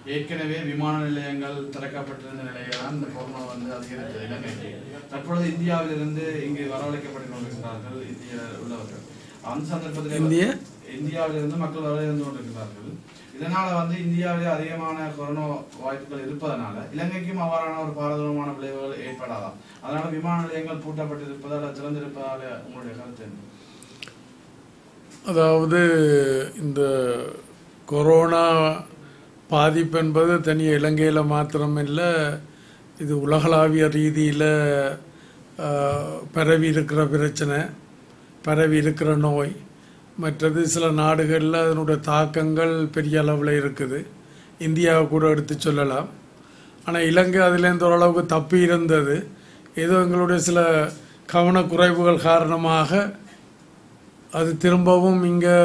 ஏற்கனவே விமான நிலையங்கள் திறக்கப்பட்டிருந்த நிலையில் தான் இந்த கொரோனா வந்து அதிகரித்தது இலங்கைக்கு தற்பொழுது இந்தியாவிலிருந்து இங்கு வரவழைக்கப்பட்டு கொண்டிருக்கிறார்கள் இந்திய உள்ளவர்கள் அந்த சந்தர்ப்பத்தில் இந்திய இந்தியாவிலிருந்து மக்கள் வரவேற்று கொண்டிருக்கிறார்கள் இதனால வந்து இந்தியாவிலே அதிகமான கொரோனா வாய்ப்புகள் இருப்பதனால இலங்கைக்கும் அவ்வாறான ஒரு பாரதூரமான விளைவுகள் ஏற்படாதாம் அதனால விமான நிலையங்கள் பூட்டப்பட்டிருப்பதால் திறந்திருப்பதால உங்களுடைய கருத்து என்ன அதாவது இந்த கொரோனா பாதிப்பு என்பது தனி இலங்கையில் மாத்திரமில்லை இது உலகளாவிய ரீதியில் பரவி இருக்கிற பிரச்சனை பரவி இருக்கிற நோய் மற்றது சில நாடுகளில் அதனுடைய தாக்கங்கள் பெரிய அளவில் இருக்குது இந்தியாவை கூட எடுத்து சொல்லலாம் ஆனால் இலங்கை அதுலேருந்து ஓரளவுக்கு தப்பி இருந்தது ஏதோ எங்களுடைய சில கவனக்குறைவுகள் காரணமாக அது திரும்பவும் இங்கே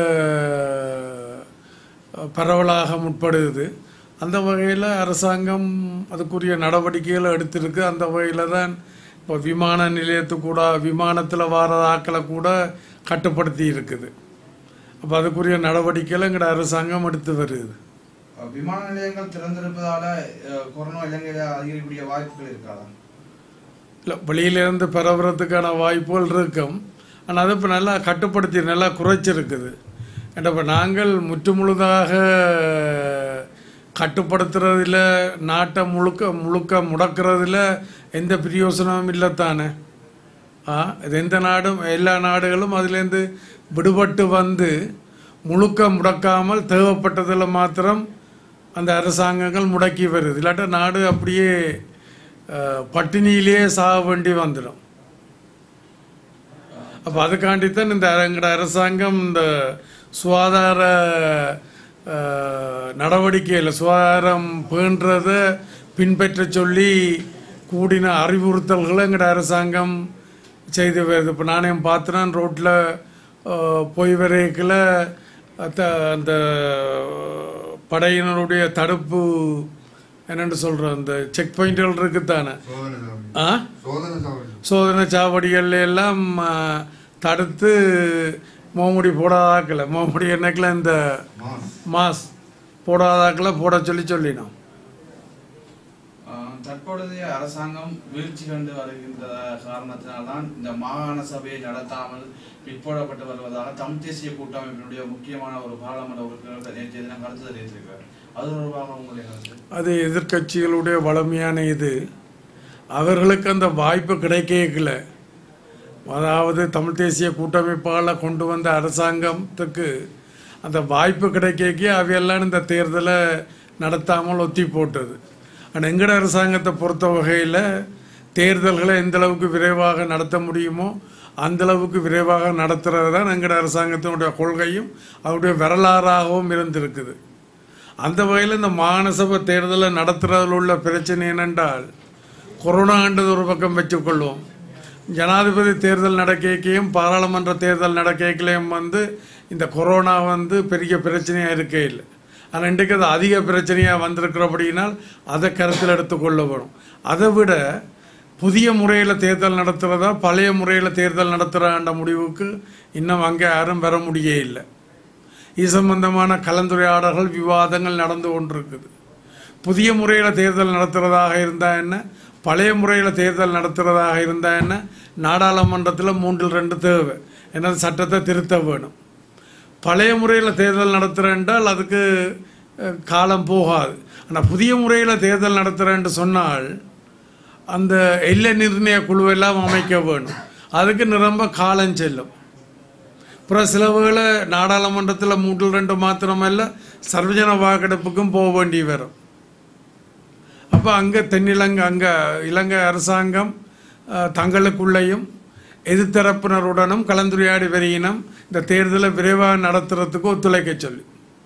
பரவலாக முற்படுது அந்த வகையில் அரசாங்கம் அதுக்குரிய நடவடிக்கைகளை எடுத்திருக்கு அந்த வகையில் தான் இப்போ விமான நிலையத்துக்கூட விமானத்தில் வர ஆக்களை கூட கட்டுப்படுத்தி இருக்குது அப்போ அதுக்குரிய நடவடிக்கைகளை எங்களோட அரசாங்கம் எடுத்து வருது அஹ் விமான நிலையங்கள் திறந்திருப்பதால அஹ், கொரோனா இலங்கையில அதிகரிக்கக்கூடிய வாய்ப்புகள் இருக்காதா இல்லை வெளியிலேருந்து பரவுறதுக்கான வாய்ப்புகள் இருக்கும் ஆனால் அது இப்போ நல்லா கட்டுப்படுத்தி நல்லா குறைச்சிருக்குது ஏன்னா இப்போ நாங்கள் முற்றுமுழுதாக கட்டுப்படுத்துறதுல நாட்டை முழுக்க முழுக்க முடக்கிறதுல எந்த பிரயோசனமும் இல்லைத்தானே ஆ இது எந்த நாடும் எல்லா நாடுகளும் அதுலேருந்து விடுபட்டு வந்து முழுக்க முடக்காமல் தேவைப்பட்டதில் மாத்திரம் அந்த அரசாங்கங்கள் முடக்கி வருது இல்லாட்டா நாடு அப்படியே அஹ், பட்டினியிலேயே சாக வேண்டி வந்துடும் அப்போ அதுக்காண்டித்தான் இந்த எங்களோட அரசாங்கம் இந்த சுகாதார அஹ், நடவடிக்கையில் சுகாதாரம் பேன்றதை பின்பற்ற சொல்லி கூடின அறிவுறுத்தல்களை எங்களோட அரசாங்கம் செய்து வருது இப்போ நானே பார்த்தேன் ரோட்டில் போய் வரைக்கில் அந்த படையினருடைய தடுப்பு என்னென்னு சொல்கிறோம் அந்த செக் பாயிண்ட்கள் இருக்குத்தானே சோதனை சாவடி ஆ சோதனை சாவடி சோதனை சாவடிகள்ல எல்லாம் ஆ, தடுத்து மோமுடி போடாதாக்கல மோமுடி என்னக்கில் இந்த மாஸ் மாஸ் போடாதாக்கல போட சொல்லி சொல்லினோம் அஹ், தற்பொழுதைய அரசாங்கம் வீழ்ச்சி கண்டு வருகின்ற காரணத்தினால்தான் இந்த மாகாண சபையை நடத்தாமல் பிற்போடப்பட்டு வருவதாக தமிழ் தேசிய கூட்டமைப்பினுடைய முக்கியமான ஒரு பாராளுமன்ற உறுப்பினர் நேற்றைய தினம் கருத்து தெரிவித்திருக்கிறார் அது தொடர்பாக உங்களுடைய கருத்து அது எதிர்க்கட்சிகளுடைய வளமையான இது அவர்களுக்கு அந்த வாய்ப்பு கிடைக்கல அதாவது தமிழ் தேசிய கூட்டமைப்பால் கொண்டு வந்த அரசாங்கத்துக்கு அந்த வாய்ப்பு கிடைக்க அவையெல்லாம் இந்த தேர்தலை நடத்தாமல் ஒத்தி போட்டது ஆனால் எங்கட அரசாங்கத்தை பொறுத்த வகையில் தேர்தல்களை எந்த அளவுக்கு விரைவாக நடத்த முடியுமோ அந்த அளவுக்கு விரைவாக நடத்துறது தான் எங்கட அரசாங்கத்தினுடைய கொள்கையும் அவருடைய வரலாறாகவும் இருந்திருக்குது அந்த வகையில் இந்த மாகாணசபை தேர்தலை நடத்துறதில் உள்ள பிரச்சனை என்னென்றால் கொரோனான்றது ஒரு பக்கம் வச்சுக்கொள்வோம் ஜனாதிபதி தேர்தல் நடக்கையும் பாராளுமன்ற தேர்தல் நடக்கையிலையும் வந்து இந்த கொரோனா வந்து பெரிய பிரச்சனையாக இருக்கே இல்லை ஆனால் இன்றைக்கு அது அதிக பிரச்சனையாக வந்திருக்கிறபடியினால் அதை கருத்தில் எடுத்துக்கொள்ள வரும் அதை விட புதிய முறையில் தேர்தல் நடத்துகிறதா பழைய முறையில் தேர்தல் நடத்துகிறான்ற முடிவுக்கு இன்னும் அங்கே யாரும் வர முடியே இல்லை இது சம்பந்தமான கலந்துரையாடல்கள் விவாதங்கள் நடந்து கொண்டிருக்குது புதிய முறையில் தேர்தல் நடத்துகிறதாக இருந்தால் என்ன பழைய முறையில் தேர்தல் நடத்துகிறதாக இருந்தால் என்ன நாடாளுமன்றத்தில் மூன்றில் ரெண்டு தேவை ஏன்னா சட்டத்தை திருத்த வேணும் பழைய முறையில் தேர்தல் நடத்துகிறேன்றால் அதுக்கு அஹ், காலம் போகாது ஆனால் புதிய முறையில் தேர்தல் நடத்துகிறேன்னு சொன்னால் அந்த எல்லை நிர்ணய குழுவெல்லாம் அமைக்க வேணும் அதுக்கு நிரம்ப காலம் செல்லும் அப்புறம் சில வேளை நாடாளுமன்றத்தில் மூன்றில் ரெண்டு மாத்திரமல்ல சர்வஜன வாக்கெடுப்புக்கும் போக வேண்டி வரும் அப்போ அங்கே தென்னிலங்கை அங்கே இலங்கை அரசாங்கம் அஹ், தங்களுக்குள்ளேயும் எதிர்த்தரப்பினருடனும் கலந்துரையாடி வருகினம் இந்த தேர்தலை விரைவாக நடத்துறதுக்கு ஒத்துழைக்க சொல்லி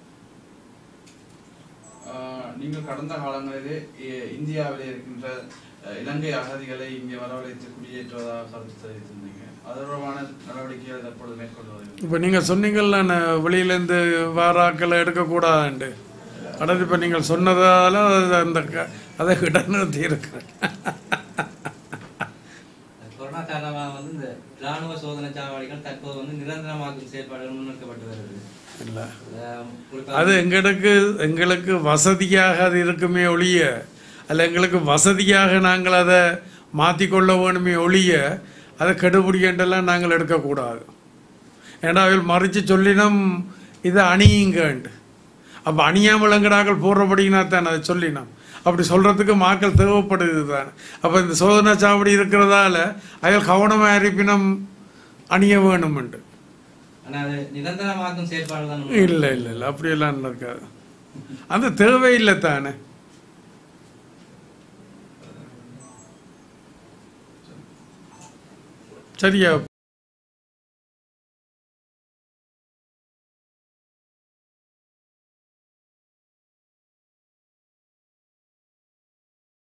ஆஹ் நீங்கள் கடந்த காலங்களிலே இ- இந்தியாவிலே இருக்கின்ற அஹ், இலங்கை அகதிகளை இங்கே வரவழைத்து குடியேற்றுவதாக கருத்து தெரிவித்திருந்தீங்க அது தொடர்பான நடவடிக்கைகளை தற்பொழுது மேற்கொண்டு வருகிறது இப்போ நீங்கள் சொன்னீங்கள்ல நான் வெளியிலேருந்து வாராக்களை எடுக்கக்கூடாதுண்டு ஆனால் இப்போ நீங்கள் சொன்னதால அது அந்த க- அதை இடநிறுத்தி இருக்கிறேன் கொரோனா காரணமாக வந்து இந்த ராணுவ சோதனை சாவடிகள் தற்போது வந்து நிரந்தரமாக்கும் செயற்பாடுகள் முன்னெடுக்கப்பட்டு வருகிறது இல்லை அஹ், உங்களுக்கு அது எங்களுக்கு எங்களுக்கு வசதியாக அது இருக்குமே ஒழிய அல்ல எங்களுக்கு வசதியாக நாங்கள் அதை மாற்றிக்கொள்ள வேணுமே ஒழிய அதை கெடுபிடிக்கண்டெல்லாம் நாங்கள் எடுக்கக்கூடாது ஏன்னா அவள் மறித்து சொல்லினோம் இதை அணியுங்கண்டு அப்போ அணியாமல் எங்கடாக்கள் போடுறபடினா தான் அதை சொல்லினோம் அப்படி சொல்கிறதுக்கு மாக்கள் தேவைப்படுது தானே அப்போ இந்த சோதனை சாவடி இருக்கிறதால அவள் கவனமாக இருப்பினம் அணிய வேணுமெண்டு ஆனா அது நிரந்தரமாக்கும் செயல்பாடு தான் இல்லை இல்லை இல்லை அப்படியெல்லாம் இருக்காது அந்த தேவையில்லை தானே சரியா